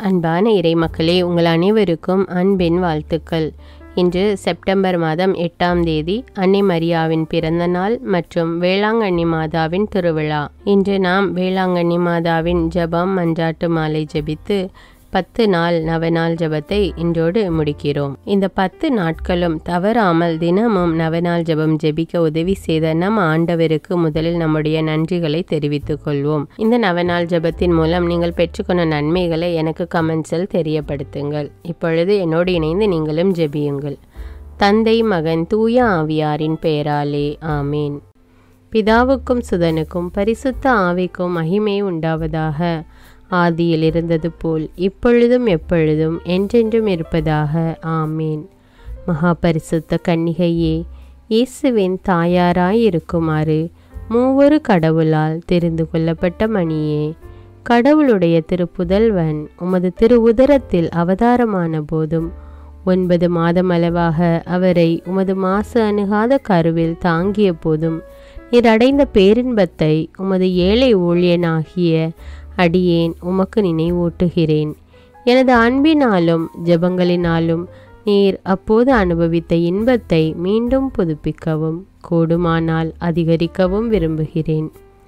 அன்பான இறைமக்களே உங்கள் அனைவருக்கும் அன்பின் வாழ்த்துக்கள் இன்று செப்டம்பர் மாதம் எட்டாம் தேதி அன்னை மரியாவின் பிறந்த நாள் மற்றும் வேளாங்கண்ணி மாதாவின் திருவிழா இன்று நாம் வேளாங்கண்ணி மாதாவின் ஜெபம் மன்றாட்டு மாலை ஜெபித்து பத்து நாள் நவநாள் ஜெபத்தை இன்றோடு முடிக்கிறோம் இந்த பத்து நாட்களும் தவறாமல் தினமும் நவநாள் ஜெபம் ஜெபிக்க உதவி செய்த நம் ஆண்டவருக்கு முதலில் நம்முடைய நன்றிகளை தெரிவித்துக் கொள்வோம் இந்த நவநாள் ஜெபத்தின் மூலம் நீங்கள் பெற்றுக்கொண்ட நன்மைகளை எனக்கு கமெண்ட்ஸில் தெரியப்படுத்துங்கள் இப்பொழுது என்னோடு இணைந்து நீங்களும் ஜெபியுங்கள் தந்தை மகன் தூய ஆவியாரின் பெயராலே ஆமீன் பிதாவுக்கும் சுதனுக்கும் பரிசுத்த ஆவிக்கும் மகிமை உண்டாவதாக ஆதியில் இருந்தது போல் இப்பொழுதும் எப்பொழுதும் என்றென்றும் இருப்பதாக ஆமீன் மகா பரிசுத்த கன்னிகையே இயேசுவின் தாயாராய் இருக்குமாறு மூவொரு கடவுளால் தெரிந்து கொள்ளப்பட்ட மணியே கடவுளுடைய திருப்புதல்வன் உமது திரு உதரத்தில் அவதாரமான போதும் ஒன்பது மாதமளவாக அவரை உமது மாசு அணுகாத கருவில் தாங்கிய போதும் நீர் அடைந்த பேரின்பத்தை உமது ஏழை ஊழியனாகிய அடியேன் உமக்கு நினைவூட்டுகிறேன் எனது அன்பினாலும் ஜெபங்களினாலும் நீர் அப்போது அனுபவித்த இன்பத்தை மீண்டும் புதுப்பிக்கவும் கூடுமானால் அதிகரிக்கவும் விரும்புகிறேன்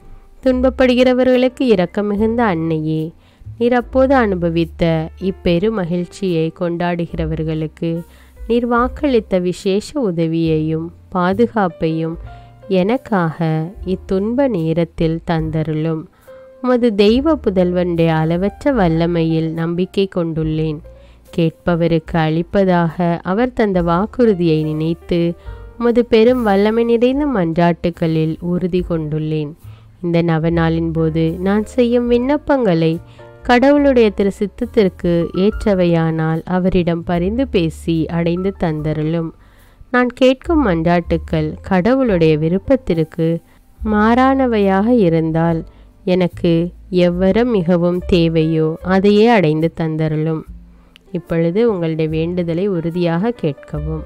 துன்பப்படுகிறவர்களுக்கு இரக்கம் மிகுந்த அன்னையே நீர் அப்போது அனுபவித்த இப்பெரு மகிழ்ச்சியை கொண்டாடுகிறவர்களுக்கு நீர் வாக்களித்த விசேஷ உதவியையும் பாதுகாப்பையும் எனக்காக இத்துன்ப நேரத்தில் தந்தருளும் உமது தெய்வ புதல்வனுடைய அளவற்ற வல்லமையில் நம்பிக்கை கொண்டுள்ளேன் கேட்பவருக்கு அளிப்பதாக அவர் தந்த வாக்குறுதியை நினைத்து உமது பெரும் வல்லமை நிறைந்த மன்றாட்டுகளில் உறுதி கொண்டுள்ளேன் இந்த நவநாளின் போது நான் செய்யும் விண்ணப்பங்களை கடவுளுடைய திரு சித்தத்திற்கு ஏற்றவையானால் அவரிடம் பரிந்து பேசி அடைந்து தந்தருளும் நான் கேட்கும் மன்றாட்டுக்கள் கடவுளுடைய விருப்பத்திற்கு மாறானவையாக இருந்தால் எனக்கு எவ்வரம் மிகவும் தேவையோ அதையே அடைந்து தந்தருளும் இப்பொழுது உங்களுடைய வேண்டுதலை உறுதியாக கேட்கவும்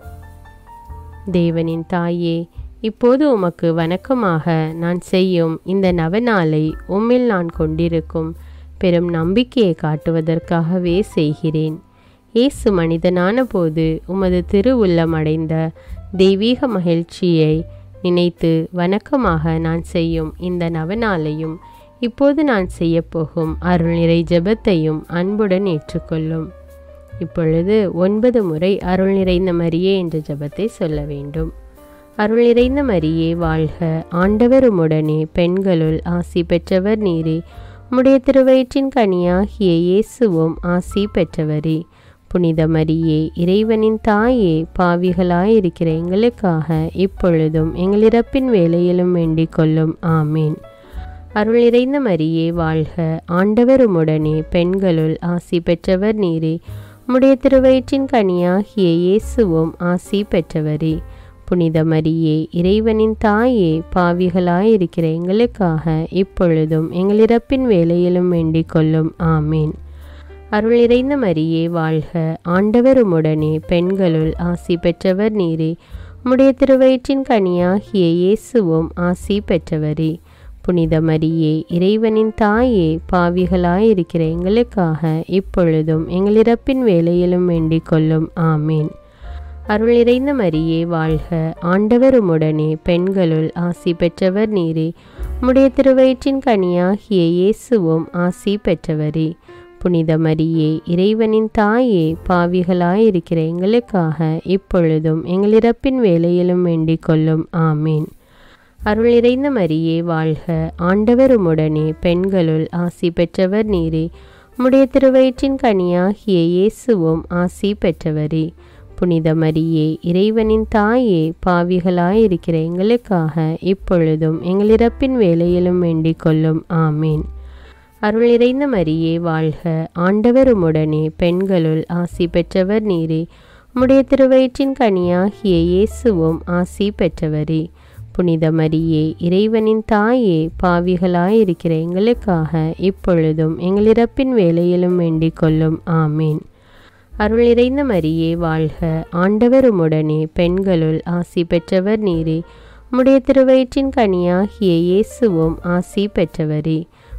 தேவனின் தாயே இப்போது உமக்கு வணக்கமாக நான் செய்யும் இந்த நவநாளை உம்மில் நான் கொண்டிருக்கும் பெரும் நம்பிக்கையை காட்டுவதற்காகவே செய்கிறேன் இயேசு மனிதனான போது உமது திரு உள்ளம் அடைந்த தெய்வீக மகிழ்ச்சியை நினைத்து வணக்கமாக நான் செய்யும் இந்த நவநாளையும் இப்போது நான் செய்யப்போகும் அருள் நிறை ஜெபத்தையும் அன்புடன் ஏற்றுக்கொள்ளும் இப்பொழுது ஒன்பது முறை அருள் நிறைந்த மரியே என்ற ஜெபத்தை சொல்ல வேண்டும் அருள் நிறைந்த மரியே வாழ்க ஆண்டவர் உம்முடனே பெண்களுள் ஆசி பெற்றவர் நீரே உம்முடைய திருவயிற்றின் கனியாகிய இயேசுவும் ஆசி பெற்றவரே புனித மரியே இறைவனின் தாயே பாவிகளாயிருக்கிற எங்களுக்காக இப்பொழுதும் எங்களிறப்பின் வேலையிலும் வேண்டிக் கொள்ளும் ஆமீன் அருள் நிறைந்த மரியே வாழ்க ஆண்டவர் உம்முடனே பெண்களுள் ஆசி பெற்றவர் நீரே உம்முடைய திருவயிற்றின் கனியாகிய இயேசுவும் ஆசி பெற்றவரே புனித மரியே இறைவனின் தாயே பாவிகளாயிருக்கிற எங்களுக்காக இப்பொழுதும் எங்களிறப்பின் வேலையிலும் வேண்டிக் கொள்ளும் ஆமீன் அருள் நிறைந்த மரியே வாழ்க ஆண்டவர் உம்முடனே பெண்களுள் ஆசி பெற்றவர் நீரே உம்முடைய திருவயிற்றின் கனியாகிய இயேசுவும் ஆசி பெற்றவரே புனித மரியே இறைவனின் தாயே பாவிகளாயிருக்கிற எங்களுக்காக இப்பொழுதும் எங்களிறப்பின் வேலையிலும் வேண்டிக் கொள்ளும் ஆமீன் அருள் நிறைந்த மரியே வாழ்க ஆண்டவர் உம்முடனே பெண்களுள் ஆசி பெற்றவர் நீரே உம்முடைய திருவயிற்றின் கனியாகிய இயேசுவும் ஆசி பெற்றவரே புனித மரியே இறைவனின் தாயே பாவிகளாயிருக்கிற எங்களுக்காக இப்பொழுதும் எங்களிறப்பின் வேலையிலும் வேண்டிக் கொள்ளும் ஆமீன் அருள் நிறைந்த மரியே வாழ்க ஆண்டவர் உம்முடனே பெண்களுள் ஆசி பெற்றவர் நீரே உம்முடைய திருவயிற்றின் கனியாகிய இயேசுவும் ஆசி பெற்றவரே புனித மரியே இறைவனின் தாயே பாவிகளாயிருக்கிற எங்களுக்காக இப்பொழுதும் எங்களிறப்பின் வேலையிலும் வேண்டிக் கொள்ளும் ஆமீன் அருள் நிறைந்த மரியே வாழ்க ஆண்டவர் உம்முடனே பெண்களுள் ஆசி பெற்றவர் நீரே உம்முடைய திருவயிற்றின் கனியாகிய இயேசுவும் ஆசி பெற்றவரே புனித மரியே இறைவனின் தாயே பாவிகளாயிருக்கிற எங்களுக்காக இப்பொழுதும் எங்களிறப்பின் வேலையிலும் வேண்டிக் கொள்ளும் ஆமீன் அருள் நிறைந்த மரியே வாழ்க ஆண்டவர் உம்முடனே பெண்களுள் ஆசி பெற்றவர் நீரே உம்முடைய திருவயிற்றின் கனியாகிய இயேசுவும் ஆசி பெற்றவரே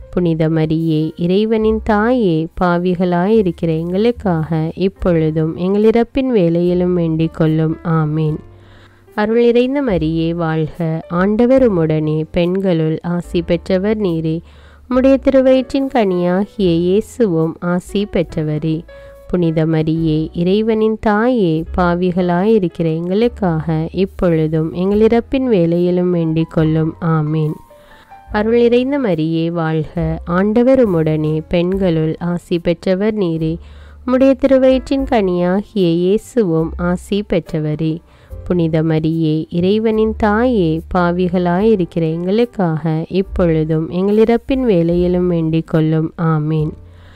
புனித மரியே இறைவனின் தாயே பாவிகளாயிருக்கிற எங்களுக்காக இப்பொழுதும் எங்கள் இறப்பின் வேலையிலும் வேண்டிக் கொள்ளும் ஆமீன் அருள் நிறைந்த மரியே வாழ்க ஆண்டவர் உம்முடனே பெண்களுள் ஆசி பெற்றவர் நீரே உம்முடைய திருவயிற்றின் கனியாகிய இயேசுவும் ஆசி பெற்றவரே புனித மரியே இறைவனின் தாயே பாவிகளாயிருக்கிற எங்களுக்காக இப்பொழுதும் எங்கள் இறப்பின் வேலையிலும் வேண்டிக் கொள்ளும் ஆமீன் அருள் நிறைந்த மரியே வாழ்க ஆண்டவர் உம்முடனே பெண்களுள் ஆசி பெற்றவர் நீரே உம்முடைய திருவயிற்றின் கனியாகிய இயேசுவும் ஆசி பெற்றவரே புனித மரியே இறைவனின் தாயே பாவிகளாயிருக்கிற எங்களுக்காக இப்பொழுதும் எங்கள் இறப்பின் வேலையிலும் வேண்டிக் கொள்ளும் ஆமீன்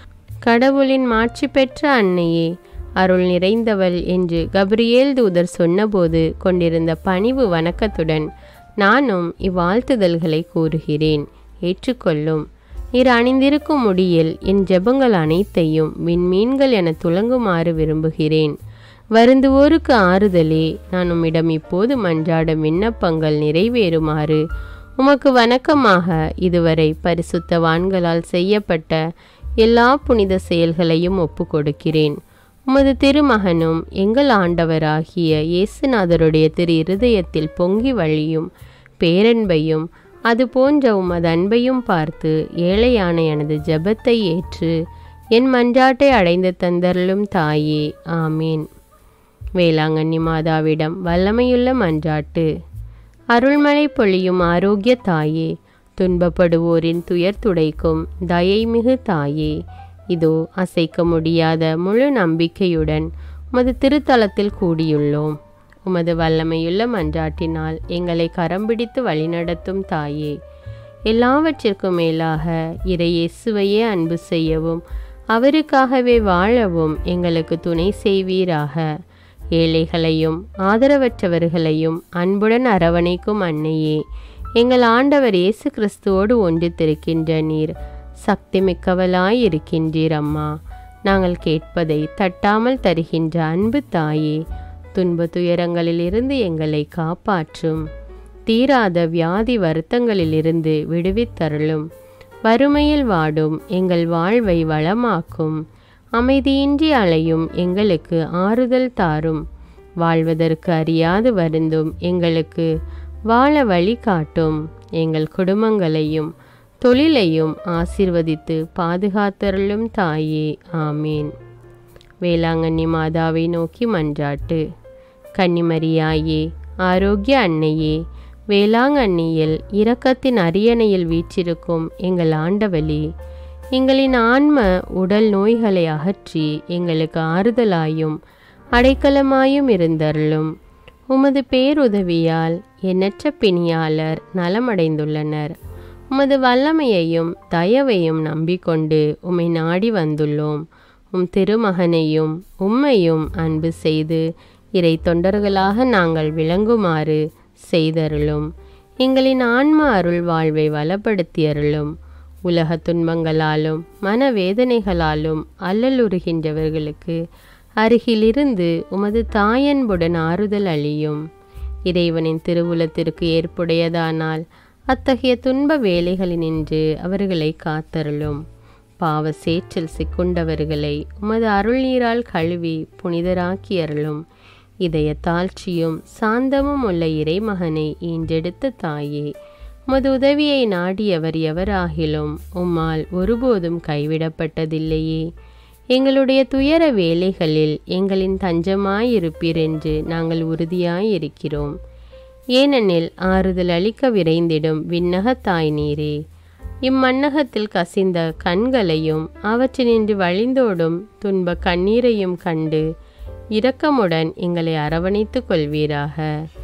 கடவுளின் மாட்சி பெற்ற அன்னையே அருள் நிறைந்தவள் என்று கப்ரியேல் தூதர் சொன்னபோது கொண்டிருந்த பணிவு வணக்கத்துடன் நானும் இவ்வாழ்த்துதல்களை கூறுகிறேன் ஏற்றுக்கொள்ளும் நீர் அணிந்திருக்கும் முடியில் என் ஜெபங்கள் அனைத்தையும் விண்மீன்கள் என துலங்குமாறு விரும்புகிறேன் வருந்துவோருக்கு ஆறுதலே நான் உம்மிடம் இப்போது மன்றாடும் விண்ணப்பங்கள் நிறைவேறுமாறு உமக்கு வணக்கமாக இதுவரை பரிசுத்தவான்களால் செய்யப்பட்ட எல்லா புனித செயல்களையும் ஒப்பு கொடுக்கிறேன் உமது திருமகனும் எங்கள் ஆண்டவராகிய இயேசுநாதருடைய திரு இருதயத்தில் பொங்கி வழியும் பேரன்பையும் அது போன்ற உமது அன்பையும் பார்த்து ஏழையான எனது ஜெபத்தை ஏற்று என் மன்றாட்டை அடைந்து தந்தருளும் தாயே ஆமீன் வேளாங்கண்ணி மாதாவிடம் வல்லமையுள்ள மன்றாட்டு அருள்மழை பொழியும் ஆரோக்கிய தாயே துன்பப்படுவோரின் துயர் துடைக்கும் தயைமிகு தாயே இதோ அசைக்க முடியாத முழு நம்பிக்கையுடன் உமது திருத்தலத்தில் கூடியுள்ளோம் உமது வல்லமையுள்ள மன்றாட்டினால் எங்களை கரம் பிடித்து வழிநடத்தும் தாயே எல்லாவற்றிற்கும் மேலாக இறையேசுவையே அன்பு செய்யவும் அவருக்காகவே வாழவும் எங்களுக்கு துணை செய்வீராக ஏழைகளையும் ஆதரவற்றவர்களையும் அன்புடன் அரவணைக்கும் அன்னையே எங்கள் ஆண்டவர் இயேசு கிறிஸ்துவோடு ஒன்றித்திருக்கின்ற நீர் சக்தி மிக்கவளாய் இருக்கின்றீர் அம்மா நாங்கள் கேட்பதை தட்டாமல் தருகின்ற அன்பு தாயே துன்ப துயரங்களிலிருந்து எங்களை காப்பாற்றும் தீராத வியாதி வருத்தங்களிலிருந்து விடுவித்தருளும் வறுமையில் வாடும் எங்கள் வாழ்வை வளமாக்கும் அமைதியின்றி அலையும் எங்களுக்கு ஆறுதல் தாரும் வாழ்வதற்கு அறியாது வருந்தும் எங்களுக்கு வாழ வழி காட்டும் எங்கள் குடும்பங்களையும் தொழிலையும் ஆசிர்வதித்து பாதுகாத்தருளும் தாயே ஆமீன் வேளாங்கண்ணி மாதாவை நோக்கி மன்றாட்டு கன்னிமரியாயே ஆரோக்கிய அன்னையே வேளாங்கண்ணியில் இரக்கத்தின் அரியணையில் வீற்றிருக்கும் எங்கள் ஆண்டவளே எங்களின் ஆன்ம உடல் நோய்களை அகற்றி எங்களுக்கு ஆறுதலாயும் அடைக்கலமாயும் இருந்தருளும் உமது பேருதவியால் எண்ணற்ற பிணியாளர் நலமடைந்துள்ளனர் உமது வல்லமையையும் தயவையும் நம்பிக்கொண்டு உம்மை நாடி வந்துள்ளோம் உம் திருமகனையும் உம்மையும் அன்பு செய்து இறை தொண்டர்களாக நாங்கள் விளங்குமாறு செய்தருளும் எங்களின் ஆன்ம அருள் வாழ்வை வளப்படுத்தியருளும் உலக துன்பங்களாலும் மனவேதனைகளாலும் அல்லலுறுகின்றவர்களுக்கு அருகிலிருந்து உமது தாயன்புடன் ஆறுதல் அளியும் இறைவனின் திருவுலத்திற்கு ஏற்புடையதானால் அத்தகைய துன்ப வேலைகளினின்று அவர்களை காத்தருளும் பாவ சேற்றில் சிக்குண்டவர்களை உமது அருள் நீரால் கழுவி புனிதராக்கியருளும் இதய தாழ்ச்சியும் சாந்தமும் உள்ள இறைமகனை ஈன்றெடுத்த தாயே உமது உதவியை நாடியவர் எவராகிலும் உம்மால் ஒருபோதும் கைவிடப்பட்டதில்லையே எங்களுடைய துயர வேலைகளில் எங்களின் தஞ்சமாயிருப்பீர் என்று நாங்கள் உறுதியாயிருக்கிறோம் ஏனெனில் ஆறுதல் அளிக்க விரைந்திடும் விண்ணக தாய் நீரே இம்மண்ணகத்தில் கசிந்த கண்களையும் அவற்றினின்று வழிந்தோடும் துன்ப கண்ணீரையும் கண்டு இரக்கமுடன் எங்களை அரவணைத்துக் கொள்வீராக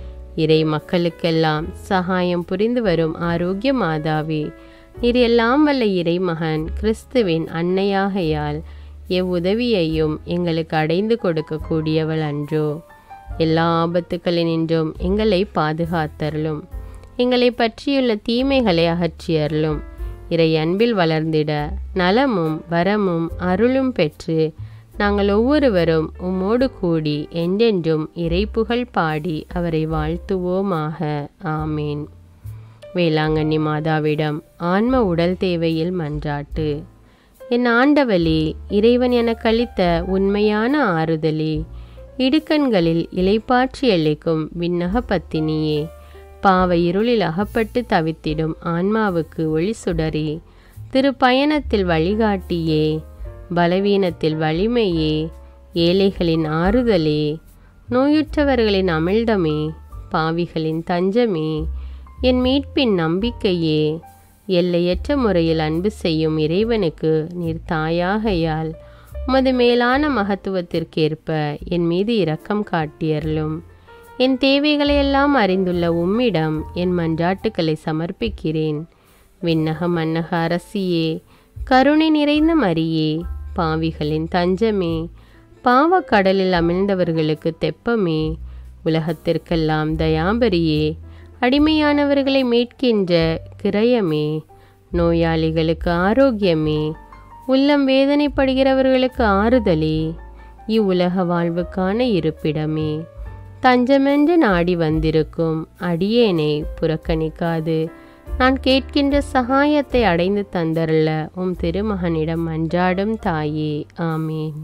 இறை மக்களுக்கெல்லாம் சகாயம் புரிந்து வரும் ஆரோக்கிய மாதாவே நீர் எல்லாம் வல்ல இறைமகன் கிறிஸ்துவின் அன்னையாகையால் எவ்வுதவியையும் எங்களுக்கு அடைந்து கொடுக்கக்கூடியவள் அன்றோ எல்லா ஆபத்துக்களினின்றும் எங்களை பாதுகாத்தருளும் எங்களை பற்றியுள்ள தீமைகளை அகற்றியருளும் இறை அன்பில் வளர்ந்திட நலமும் வரமும் அருளும் பெற்று நாங்கள் ஒவ்வொருவரும் உம்மோடு கூடி என்றென்றும் இறைப்புகழ் பாடி அவரை வாழ்த்துவோமாக ஆமேன் வேளாங்கண்ணி மாதாவிடம் ஆன்ம உடல் தேவையில் மன்றாட்டு என் ஆண்டவளே இறைவன் எனக் கழித்த உண்மையான ஆறுதலே இடுக்கண்களில் இலைப்பாற்றி அளிக்கும் விண்ணக பத்தினியே பாவ இருளில் அகப்பட்டு தவித்திடும் ஆன்மாவுக்கு ஒளி சுடரே திருப்பயணத்தில் வழிகாட்டியே பலவீனத்தில் வலிமையே ஏழைகளின் ஆறுதலே நோயுற்றவர்களின் அமிழ்தமே பாவிகளின் தஞ்சமே என் மீட்பின் நம்பிக்கையே எல்லையற்ற முறையில் அன்பு செய்யும் இறைவனுக்கு நீர் தாயாகையால் உமது மேலான மகத்துவத்திற்கேற்ப என் மீது இரக்கம் காட்டியருளும் என் தேவைகளையெல்லாம் அறிந்துள்ள உம்மிடம் என் மன்றாட்டுக்களை சமர்ப்பிக்கிறேன் விண்ணக மன்னக அரசியே கருணை நிறைந்த மரியே பாவிகளின் தஞ்சமே பாவக்கடலில் அமிழ்ந்தவர்களுக்கு தெப்பமே உலகத்திற்கெல்லாம் தயாபரியே அடிமையானவர்களை மீட்கின்ற கிரயமே நோயாளிகளுக்கு ஆரோக்கியமே உள்ளம் வேதனைப்படுகிறவர்களுக்கு ஆறுதலே இவ்வுலக வாழ்வுக்கான இருப்பிடமே தஞ்சமென்று நாடி வந்திருக்கும் அடியேனை புறக்கணிக்காது நான் கேட்கின்ற சகாயத்தை அடைந்து தந்தரல உம் திருமகனிடம் மன்றாடும் தாயே ஆமேன்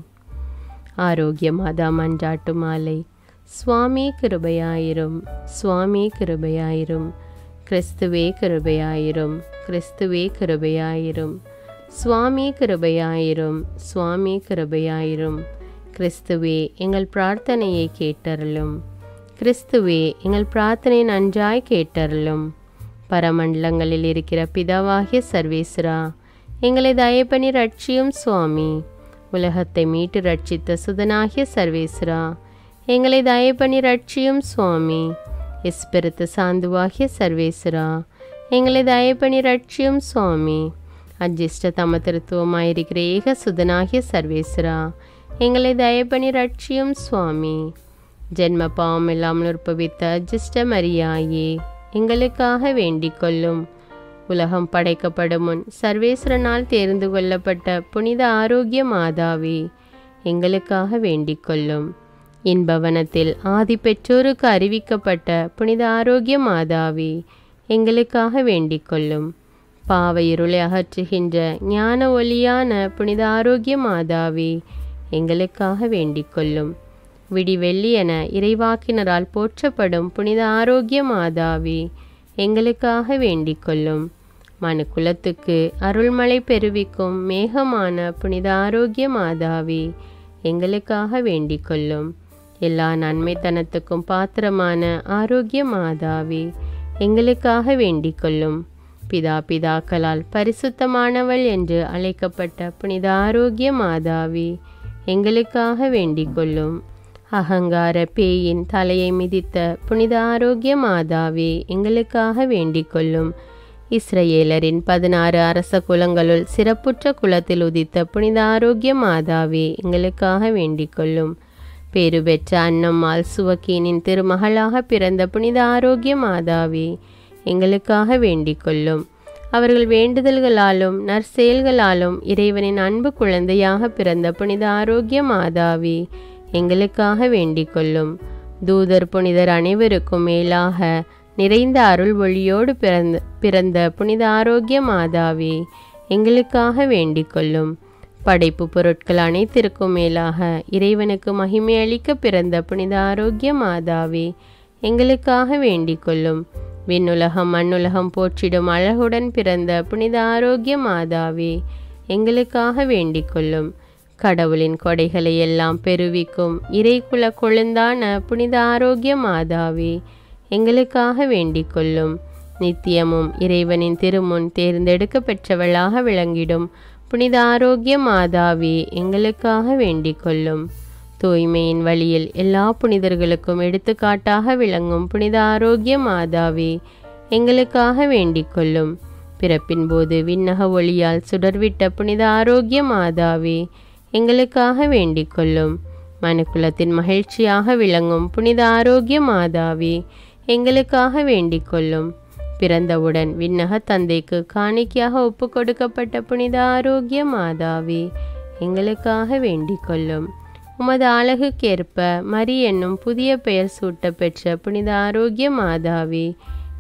ஆரோக்கிய மாதா மன்றாட்டு மாலை சுவாமி கிருபையாயிரும் சுவாமி கிருபையாயிரும் கிறிஸ்துவே கிருபையாயிரும் கிறிஸ்துவே கிருபையாயிரும் சுவாமி கிருபையாயிரும் சுவாமி கிருபையாயிரும் கிறிஸ்துவே எங்கள் பிரார்த்தனையை கேட்டருளும் கிறிஸ்துவே எங்கள் பிரார்த்தனை நன்றாய் கேட்டருளும் பரமண்டலங்களில் இருக்கிற பிதாவாகிய சர்வேஸ்வரா எங்களை தயப்பணி ரட்சியும் சுவாமி உலகத்தை மீட்டு ரட்சித்த சுதனாகிய சர்வேஸ்வரா எங்களை தயப்பணி ரட்சியும் சுவாமி எஸ்பெருத்த சாந்துவாகிய சர்வேஸ்வரா எங்களை தயப்பணி ரட்சியும் சுவாமி அஜிஷ்ட தமத்திருத்துவமாயிருக்கிற ஏக சுதனாகிய சர்வேஸ்வரா எங்களை தயப்பணி ரட்சியும் சுவாமி ஜென்ம பாவம் இல்லாமல் உற்பவித்த அஜிஷ்ட மரியாயே எங்களுக்காக வேண்டிக் கொள்ளும் உலகம் படைக்கப்படும் முன் சர்வேஸ்வரனால் தேர்ந்து கொள்ளப்பட்ட புனித ஆரோக்கிய மாதாவே எங்களுக்காக வேண்டிக் கொள்ளும் இன்பவனத்தில் ஆதி பெற்றோருக்கு அறிவிக்கப்பட்ட புனித ஆரோக்கிய மாதாவே எங்களுக்காக வேண்டிக் கொள்ளும் பாவ இருளை அகற்றுகின்ற ஞான ஒளியான புனித ஆரோக்கிய மாதாவே எங்களுக்காக வேண்டிக் கொள்ளும் விடிவெள்ளி என இறைவாக்கினரால் போற்றப்படும் புனித ஆரோக்கிய மாதாவே எங்களுக்காக வேண்டிக் கொள்ளும் மனு குலத்துக்கு அருள்மழை பெருவிக்கும் மேகமான புனித ஆரோக்கிய மாதாவே எங்களுக்காக வேண்டிக் கொள்ளும் எல்லா நன்மைத்தனத்துக்கும் பாத்திரமான ஆரோக்கிய மாதாவே எங்களுக்காக வேண்டிக் கொள்ளும் பிதா பிதாக்களால் பரிசுத்தமானவள் என்று அழைக்கப்பட்ட புனித ஆரோக்கிய மாதாவே எங்களுக்காக வேண்டிக் கொள்ளும் அகங்கார பேயின் தலையை மிதித்த புனித ஆரோக்கிய மாதாவே எங்களுக்காக வேண்டிக் கொள்ளும் இஸ்ரேலரின் பதினாறு அரச குலங்களுள் சிறப்புற்ற குலத்தில் உதித்த புனித ஆரோக்கிய மாதாவே எங்களுக்காக வேண்டிக் கொள்ளும் பேறு பெற்ற அன்னம்மாள் சுவக்கீனின் திருமகளாக பிறந்த புனித ஆரோக்கிய மாதாவே எங்களுக்காக வேண்டிக் கொள்ளும் அவர்கள் வேண்டுதல்களாலும் நற்செயல்களாலும் இறைவனின் அன்பு குழந்தையாக பிறந்த புனித ஆரோக்கிய மாதாவே எங்களுக்காக வேண்டிக் கொள்ளும் தூதர் புனிதர் அனைவருக்கும் மேலாக நிறைந்த அருள் ஒளியோடு பிறந்த பிறந்த புனித ஆரோக்கிய மாதாவே எங்களுக்காக வேண்டிக் கொள்ளும் படைப்பு பொருட்கள் அனைத்திற்கும் மேலாக இறைவனுக்கு மகிமை அளிக்க பிறந்த புனித ஆரோக்கிய மாதாவே எங்களுக்காக வேண்டிக் கொள்ளும் விண்ணுலகம் மண்ணுலகம் போற்றிடும் அழகுடன் பிறந்த புனித ஆரோக்கிய மாதாவே எங்களுக்காக வேண்டிக் கொள்ளும் கடவுளின் கொடைகளை எல்லாம் பெருவிக்கும் இறைக்குல கொழுந்தான புனித ஆரோக்கிய மாதாவே எங்களுக்காக வேண்டிக் கொள்ளும் நித்தியமும் இறைவனின் திருமுன் தேர்ந்தெடுக்க பெற்றவளாக விளங்கிடும் புனித ஆரோக்கிய மாதாவே எங்களுக்காக வேண்டிக் கொள்ளும் தூய்மையின் வழியில் எல்லா புனிதர்களுக்கும் எடுத்துக்காட்டாக விளங்கும் புனித ஆரோக்கிய மாதாவே எங்களுக்காக வேண்டிக் கொள்ளும் பிறப்பின் போது விண்ணக ஒளியால் சுடர்விட்ட புனித ஆரோக்கிய மாதாவே எங்களுக்காக வேண்டிக் கொள்ளும் மனுக்குலத்தின் மகிழ்ச்சியாக விளங்கும் புனித ஆரோக்கிய மாதாவே எங்களுக்காக வேண்டிக் கொள்ளும் பிறந்தவுடன் விண்ணக தந்தைக்கு காணிக்கையாக ஒப்பு கொடுக்கப்பட்ட புனித ஆரோக்கிய மாதாவே எங்களுக்காக வேண்டிக் கொள்ளும் உமது அழகுக்கேற்ப மரி என்னும் புதிய பெயர் சூட்ட பெற்ற புனித ஆரோக்கிய மாதாவே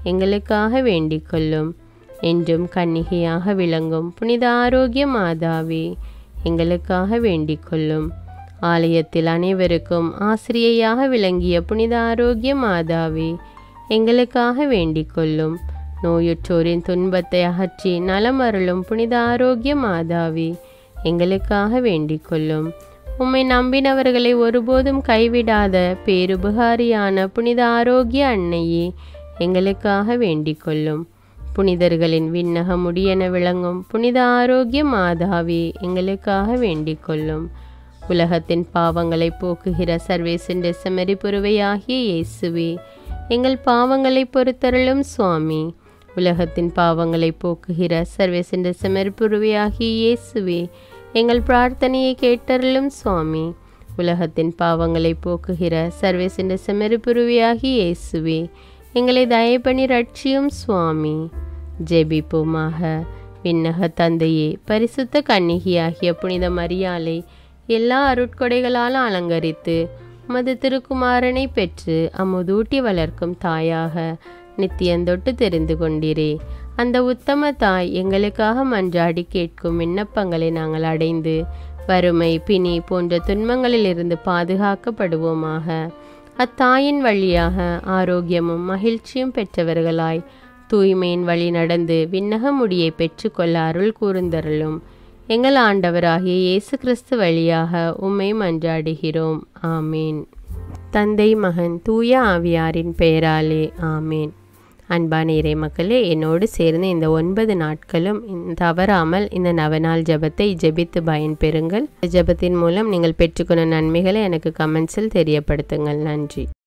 எங்களுக்காக வேண்டிக் கொள்ளும் என்றும் கன்னிகையாக விளங்கும் புனித ஆரோக்கிய மாதாவே எங்களுக்காக வேண்டிக் கொள்ளும் ஆலயத்தில் அனைவருக்கும் ஆசிரியையாக விளங்கிய புனித ஆரோக்கிய மாதாவே எங்களுக்காக வேண்டிக் கொள்ளும் நோயுற்றோரின் துன்பத்தை அகற்றி நலம் அருளும் புனித ஆரோக்கிய மாதாவே எங்களுக்காக வேண்டிக் கொள்ளும் உம்மை நம்பினவர்களை ஒருபோதும் கைவிடாத பேருபகாரியான புனித ஆரோக்கிய அன்னையே எங்களுக்காக வேண்டிக் கொள்ளும் புனிதர்களின் விண்ணக முடியென விளங்கும் புனித ஆரோக்கிய மாதாவே எங்களுக்காக வேண்டிக் கொள்ளும் உலகத்தின் பாவங்களை போக்குகிற சர்வேசன் செமரி புருவையாகிய இயேசுவே எங்கள் பாவங்களை பொறுத்தருளும் சுவாமி உலகத்தின் பாவங்களை போக்குகிற சர்வேசன் செமரி புருவையாகிய இயேசுவே எங்கள் பிரார்த்தனையை கேட்டருளும் சுவாமி உலகத்தின் பாவங்களை போக்குகிற சர்வேசன் செமரி புருவையாகிய இயேசுவே எங்களை தயப்பணி ரட்சியும் சுவாமி ஜெபிப்போமாக விண்ணக தந்தையே பரிசுத்த கன்னிகையாகிய புனித மரியாலை எல்லா அருட்கொடைகளால் அலங்கரித்து உமது திருக்குமாரனை பெற்று அமுதூட்டி வளர்க்கும் தாயாக நித்தியந்தொட்டு தெரிந்து கொண்டீரே அந்த உத்தம தாய் எங்களுக்காக மன்றாடி கேட்கும் விண்ணப்பங்களை நாங்கள் அடைந்து வறுமை பிணி போன்ற துன்பங்களிலிருந்து பாதுகாக்கப்படுவோமாக அத்தாயின் வழியாக ஆரோக்கியமும் மகிழ்ச்சியும் பெற்றவர்களாய் தூய்மையின் வழி நடந்து விண்ணக முடியை பெற்றுக்கொள்ள அருள் கூர்ந்தருளும் எங்கள் ஆண்டவராகிய இயேசு கிறிஸ்து வழியாக உம்மை மன்றாடுகிறோம் ஆமேன் தந்தை மகன் தூய ஆவியாரின் பெயராலே ஆமேன் அன்பான இறை மக்களே என்னோடு சேர்ந்து இந்த ஒன்பது நாட்களும் தவறாமல் இந்த நவநாள் ஜபத்தை ஜெபித்து பயன்பெறுங்கள் ஜபத்தின் மூலம் நீங்கள் பெற்றுக்கொண்ட நன்மைகளை எனக்கு கமெண்ட்ஸில் தெரியப்படுத்துங்கள் நன்றி